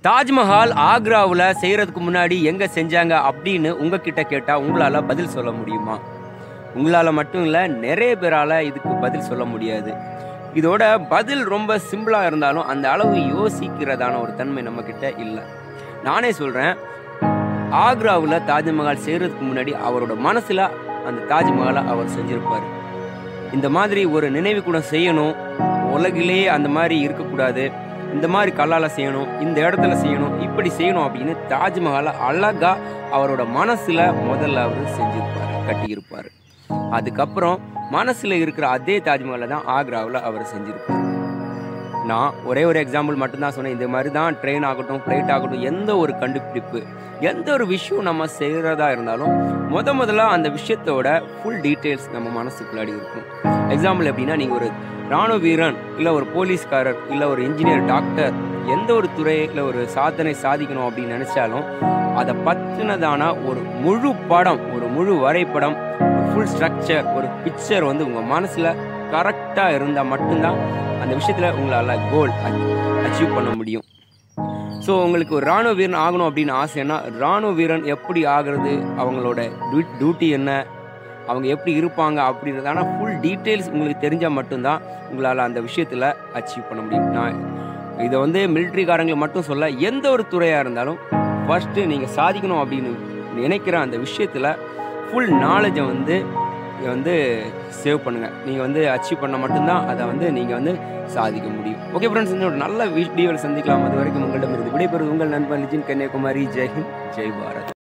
தாஜ்மஹால் ஆக்ராவில் செய்கிறதுக்கு முன்னாடி எங்கே செஞ்சாங்க அப்படின்னு உங்ககிட்ட கேட்டால் உங்களால் பதில் சொல்ல முடியுமா உங்களால் மட்டும் இல்லை நிறைய பேரால் இதுக்கு பதில் சொல்ல முடியாது இதோட பதில் ரொம்ப சிம்பிளாக இருந்தாலும் அந்த அளவு யோசிக்கிறதான ஒரு தன்மை நம்மக்கிட்ட இல்லை நானே சொல்கிறேன் ஆக்ராவில் தாஜ்மஹால் செய்கிறதுக்கு முன்னாடி அவரோட மனசில் அந்த தாஜ்மஹாலை அவர் செஞ்சுருப்பார் இந்த மாதிரி ஒரு நினைவு கூட செய்யணும் உலகிலேயே அந்த மாதிரி இருக்கக்கூடாது இந்த மாதிரி கல்லால் செய்யணும் இந்த இடத்துல செய்யணும் இப்படி செய்யணும் அப்படின்னு தாஜ்மஹாலை அழகா அவரோட மனசில் முதல்ல அவர் செஞ்சிருப்பார் கட்டியிருப்பார் அதுக்கப்புறம் மனசில் இருக்கிற அதே தாஜ்மஹாலை தான் ஆக்ராவில் அவர் செஞ்சிருப்பார் நான் ஒரே ஒரு எக்ஸாம்பிள் மட்டும்தான் சொன்னேன் இந்த மாதிரி தான் ட்ரெயின் ஆகட்டும் ஃப்ளைட் ஆகட்டும் எந்த ஒரு கண்டுபிடிப்பு எந்த ஒரு விஷயம் நம்ம செய்கிறதா இருந்தாலும் முத முதல்ல அந்த விஷயத்தோட ஃபுல் டீட்டெயில்ஸ் நம்ம மனசுக்குள்ளாடி இருக்கும் எக்ஸாம்பிள் எப்படின்னா நீங்கள் ஒரு ராணுவ வீரன் இல்லை ஒரு போலீஸ்காரர் இல்லை ஒரு இன்ஜினியர் டாக்டர் எந்த ஒரு துறையில் ஒரு சாதனை சாதிக்கணும் அப்படின்னு நினச்சாலும் அதை பற்றினதான ஒரு முழு படம் ஒரு முழு வரைபடம் ஒரு ஃபுல் ஸ்ட்ரக்சர் ஒரு பிக்சர் வந்து உங்கள் மனசில் கரெக்டாக இருந்தால் மட்டும்தான் அந்த விஷயத்தில் உங்களால் கோல் அச்சீவ் பண்ண முடியும் ஸோ உங்களுக்கு ஒரு ராணுவ வீரன் ஆகணும் அப்படின்னு ஆசைன்னா ராணுவ வீரன் எப்படி ஆகிறது அவங்களோட டியூட்டி என்ன அவங்க எப்படி இருப்பாங்க அப்படின்றதான ஃபுல் டீட்டெயில்ஸ் உங்களுக்கு தெரிஞ்சால் மட்டும்தான் உங்களால் அந்த விஷயத்தில் அச்சீவ் பண்ண முடியும் நான் இதை வந்து மிலிட்ரிக்காரங்களை மட்டும் சொல்ல எந்த ஒரு துறையாக இருந்தாலும் ஃபஸ்ட்டு நீங்கள் சாதிக்கணும் அப்படின்னு நினைக்கிற அந்த விஷயத்தில் ஃபுல் நாலேஜை வந்து வந்து சேவ் பண்ணுங்கள் நீங்கள் வந்து அச்சீவ் பண்ண மட்டும்தான் அதை வந்து நீங்கள் வந்து சாதிக்க முடியும் ஓகே ஃப்ரெண்ட்ஸ் இன்னொரு நல்ல வீடியோவில் சந்திக்கலாம் அது வரைக்கும் உங்களிடமிருந்து விடைபெறுவது உங்கள் நண்பன் லிஜின் கன்னியாகுமரி ஜெய்ஹிந்த் ஜெய் பாரத்